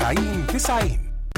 90 90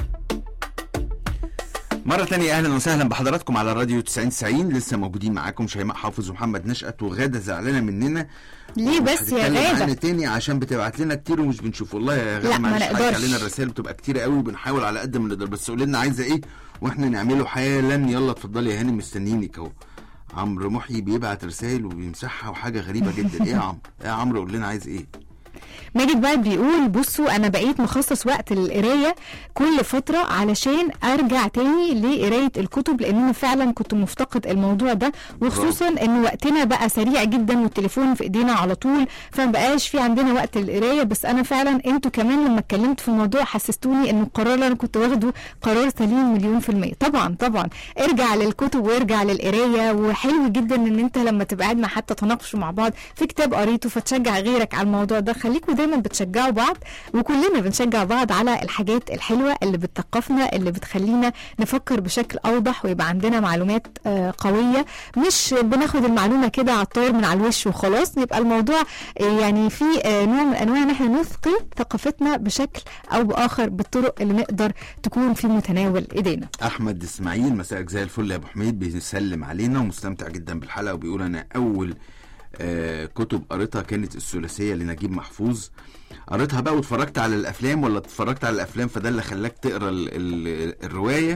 مرة تانية أهلا وسهلا بحضراتكم على راديو 90 90 لسه موجودين معاكم شيماء حافظ ومحمد نشأت وغادة زعلانة مننا ليه ومش بس يا هتتكلم معانا غادة تاني عشان بتبعت لنا كتير ومش بنشوف والله يا غادة لا، ما معلش حقك نقدرش. علينا الرسائل بتبقى كتيرة قوي وبنحاول على قد ما نقدر بس قول لنا عايزة إيه واحنا نعمله حالا يلا اتفضلي يا هاني مستنيينك اهو عمرو محيي بيبعت رسائل وبيمسحها وحاجة غريبة جدا إيه يا عمرو؟ إيه يا عمرو قول لنا عايز إيه؟ ماجد بقى بيقول بصوا انا بقيت مخصص وقت للقرايه كل فتره علشان ارجع تاني لقرايه الكتب لان انا فعلا كنت مفتقد الموضوع ده وخصوصا ان وقتنا بقى سريع جدا والتليفون في ايدينا على طول فمبقاش في عندنا وقت للقرايه بس انا فعلا انتوا كمان لما اتكلمت في الموضوع حسستوني ان القرار اللي انا كنت واخده قرار سليم مليون في المية طبعا طبعا ارجع للكتب وارجع للقرايه وحلو جدا ان انت لما تبقى قاعد مع حتى تناقشوا مع بعض في كتاب قريته فتشجع غيرك على الموضوع ده خليكوا دايما بتشجعوا بعض وكلنا بنشجع بعض على الحاجات الحلوه اللي بتثقفنا اللي بتخلينا نفكر بشكل اوضح ويبقى عندنا معلومات آه، قويه مش بناخد المعلومه كده على الطار من على الوش وخلاص يبقى الموضوع آه، يعني في آه، نوع من انواع ان احنا نثقل ثقافتنا بشكل او باخر بالطرق اللي نقدر تكون في متناول ايدينا احمد اسماعيل مساءك زي الفل يا ابو حميد بيسلم علينا ومستمتع جدا بالحلقه وبيقول انا اول آه كتب قريتها كانت الثلاثيه لنجيب محفوظ قريتها بقى واتفرجت على الافلام ولا اتفرجت على الافلام فده اللي خلاك تقرا ال ال الروايه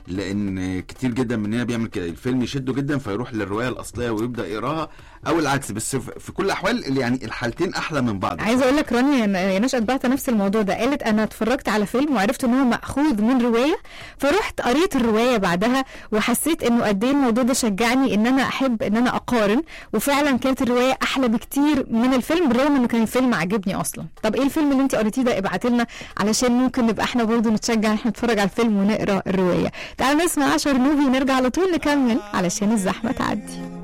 لان كتير جدا مننا بيعمل كده الفيلم يشده جدا فيروح للروايه الاصليه ويبدا يقراها او العكس بس في في كل الاحوال يعني الحالتين احلى من بعض عايزه اقول لك رانيا يا نشأت بعت نفس الموضوع ده قالت انا اتفرجت على فيلم وعرفت ان هو ماخوذ من روايه فرحت قريت الروايه بعدها وحسيت انه قد ايه الموضوع ده شجعني ان انا احب ان انا اقارن وفعلا كانت الروايه احلى بكتير من الفيلم بالرغم انه كان الفيلم عجبني اصلا طب ايه الفيلم اللي انت قريتيه ده ابعتي لنا علشان ممكن نبقى احنا برضه نتشجع ان احنا نتفرج على الفيلم ونقرا الروايه تعالوا نسمع 10 موفي ونرجع على طول نكمل علشان الزحمه تعدي